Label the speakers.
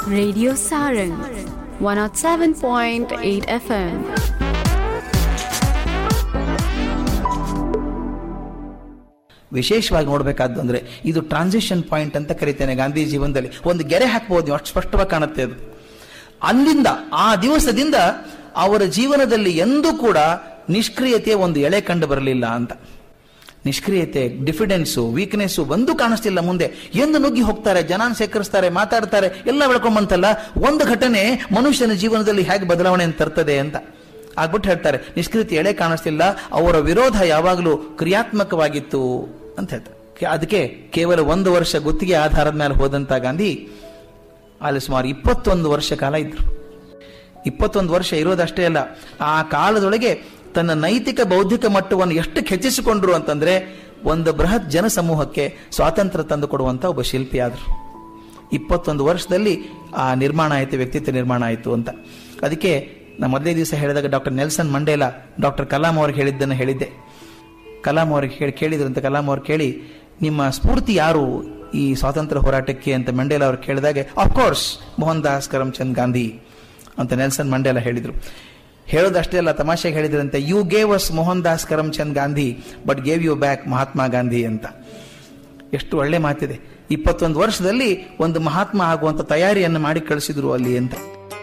Speaker 1: Radio Sarang 107.8 FM.
Speaker 2: ವಿಶೇಷವಾಗಿ ನೋಡಬೇಕಾದ್ದು ಅಂದ್ರೆ ಇದು ಟ್ರಾನ್ಸಿಷನ್ ಪಾಯಿಂಟ್ ಅಂತ ಕರಿತೇನೆ ಗಾಂಧಿ ಜೀವನದಲ್ಲಿ ಒಂದು ಗೆರೆ ಹಾಕ್ಬೋದು ನೀವು ಅಷ್ಟು ಸ್ಪಷ್ಟವಾಗಿ ಕಾಣುತ್ತೆ ಅದು ಅಲ್ಲಿಂದ ಆ ದಿವಸದಿಂದ ಅವರ ಜೀವನದಲ್ಲಿ ಎಂದೂ ಕೂಡ ನಿಷ್ಕ್ರಿಯತೆಯ ಒಂದು ಎಳೆ ಕಂಡು ಬರಲಿಲ್ಲ ಅಂತ ನಿಷ್ಕ್ರಿಯತೆ ಡಿಫಿಡೆನ್ಸು ವೀಕ್ನೆಸ್ಸು ಒಂದು ಕಾಣಿಸ್ತಿಲ್ಲ ಮುಂದೆ ಎಂದು ನುಗ್ಗಿ ಹೋಗ್ತಾರೆ ಜನಾನ್ ಸೇಕರಿಸ್ತಾರೆ ಮಾತಾಡ್ತಾರೆ ಎಲ್ಲ ಬೆಳ್ಕೊಂಬಂತಲ್ಲ ಒಂದು ಘಟನೆ ಮನುಷ್ಯನ ಜೀವನದಲ್ಲಿ ಹೇಗೆ ಬದಲಾವಣೆ ತರ್ತದೆ ಅಂತ ಆಗ್ಬಿಟ್ಟು ಹೇಳ್ತಾರೆ ನಿಷ್ಕ್ರಿಯತೆ ಎಳೆ ಕಾಣಿಸ್ತಿಲ್ಲ ಅವರ ವಿರೋಧ ಯಾವಾಗಲೂ ಕ್ರಿಯಾತ್ಮಕವಾಗಿತ್ತು ಅಂತ ಹೇಳ್ತಾರೆ ಕೆ- ಅದಕ್ಕೆ ಕೇವಲ ಒಂದು ವರ್ಷ ಗುತ್ತಿಗೆ ಆಧಾರದ ಮೇಲೆ ಹೋದಂತ ಗಾಂಧಿ ಅಲ್ಲಿ ಸುಮಾರು ಇಪ್ಪತ್ತೊಂದು ವರ್ಷ ಕಾಲ ಇದ್ರು ಇಪ್ಪತ್ತೊಂದು ವರ್ಷ ಇರೋದಷ್ಟೇ ಅಲ್ಲ ಆ ಕಾಲದೊಳಗೆ ತನ್ನ ನೈತಿಕ ಬೌದ್ಧಿಕ ಮಟ್ಟವನ್ನು ಎಷ್ಟು ಹೆಚ್ಚಿಸಿಕೊಂಡ್ರು ಅಂತಂದ್ರೆ ಒಂದು ಬೃಹತ್ ಜನಸಮೂಹಕ್ಕೆ ಸ್ವಾತಂತ್ರ್ಯ ತಂದು ಕೊಡುವಂತ ಒಬ್ಬ ಶಿಲ್ಪಿ ಆದ್ರು ಇಪ್ಪತ್ತೊಂದು ವರ್ಷದಲ್ಲಿ ಆ ನಿರ್ಮಾಣ ಆಯಿತು ವ್ಯಕ್ತಿತ್ವ ನಿರ್ಮಾಣ ಆಯಿತು ಅಂತ ಅದಕ್ಕೆ ನಾ ಮೊದಲೇ ದಿವಸ ಹೇಳಿದಾಗ doctor Nelson Mandela doctor Kalam ಅವ್ರಿಗೆ ಹೇಳಿದ್ದನ್ನು ಹೇಳಿದ್ದೆ ಕಲಾಂ ಅವ್ರಿಗೆ ಹೇಳಿ ಕೇಳಿದ್ರಂತೆ ಕಲಾಂ ಅವ್ರು ಕೇಳಿ ನಿಮ್ಮ ಸ್ಫೂರ್ತಿ ಯಾರು ಈ ಸ್ವಾತಂತ್ರ್ಯ ಹೋರಾಟಕ್ಕೆ ಅಂತ ಮಂಡೇಲಾ ಅವ್ರು ಕೇಳಿದಾಗೆ ಅಫ್ಕೋರ್ಸ್ ಮೋಹನ್ ದಾಸ್ ಕರಮ್ಚಂದ್ ಗಾಂಧಿ ಅಂತ ನೆಲ್ಸನ್ ಮಂಡೇಲಾ ಹೇಳಿದ್ರು ಹೇಳೋದಷ್ಟೇ ಅಲ್ಲ ತಮಾಷೆಗೆ ಹೇಳಿದ್ರಂತೆ you gave us Mohan Das Karamchand Gandhi but gave you back Mahatma Gandhi ಅಂತ ಎಷ್ಟು ಒಳ್ಳೆ ಮಾತಿದೆ ಇಪ್ಪತ್ತೊಂದು ವರ್ಷದಲ್ಲಿ ಒಂದು ಮಹಾತ್ಮ ಆಗುವಂತ ತಯಾರಿಯನ್ನು ಮಾಡಿ ಕಳಿಸಿದ್ರು ಅಲ್ಲಿ ಅಂತ